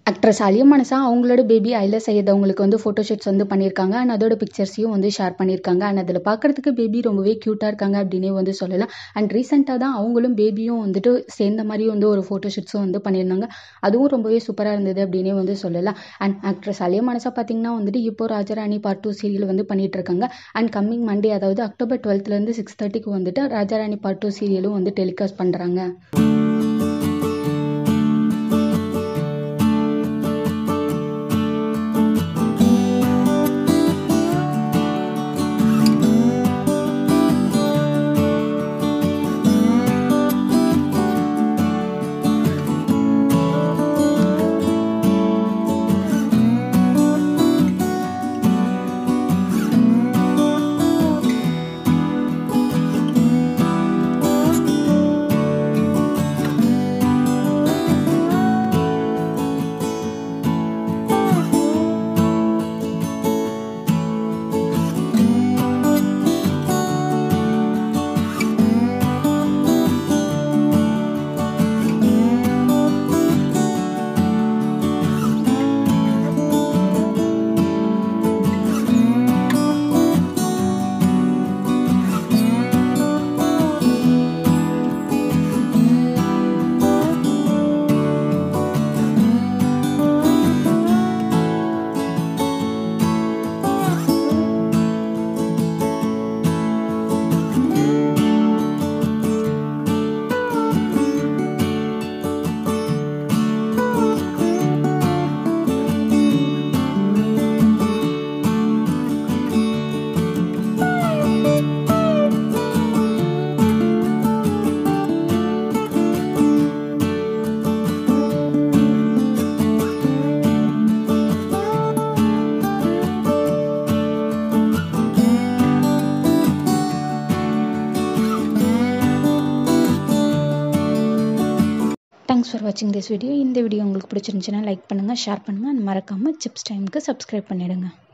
actress அலியா மனசா அவங்களோட baby ஐல Syed அவங்களுக்கு வந்து ஃபோட்டோ ஷூட்ஸ் வந்து பண்ணியிருக்காங்க அண்ட் அதோட பிக்சர்ஸையும் வந்து ஷேர் பண்ணியிருக்காங்க அண்ட் அதில் பார்க்குறதுக்கு பேபி ரொம்பவே க்யூட்டாக இருக்காங்க அப்படின்னே வந்து சொல்லலாம் அண்ட் ரீசெண்டாக தான் அவங்களும் பேபியும் வந்துட்டு சேர்ந்த மாதிரி வந்து ஒரு ஃபோட்டோ ஷூட்ஸும் வந்து பண்ணியிருந்தாங்க அதுவும் ரொம்பவே சூப்பராக இருந்தது அப்படின்னே வந்து சொல்லலாம் அண்ட் ஆக்ட்ரஸ் அலியா மனசா பார்த்தீங்கன்னா வந்துட்டு இப்போ ராஜாராணி பார்ட் டூ சீரியல் வந்து பண்ணிட்டு இருக்காங்க அண்ட் கம்மிங் மண்டே அதாவது அக்டோபர் டுவெல்த்லேருந்து சிக்ஸ் தேர்ட்டிக்கு வந்துட்டு ராஜாராணி பார்ட் டூ சீரியலும் வந்து டெலிகாஸ்ட் பண்ணுறாங்க தேங்க்ஸ் ஃபார் வாட்சிங் திஸ் வீடியோ இந்த வீடியோ உங்களுக்கு பிடிச்சிருந்துச்சுன்னா லைக் பண்ணுங்கள் ஷேர் பண்ணுங்கள் மறக்காமல் சிப்ஸ் டைமுக்கு சப்ஸ்கிரைப் பண்ணிவிடுங்க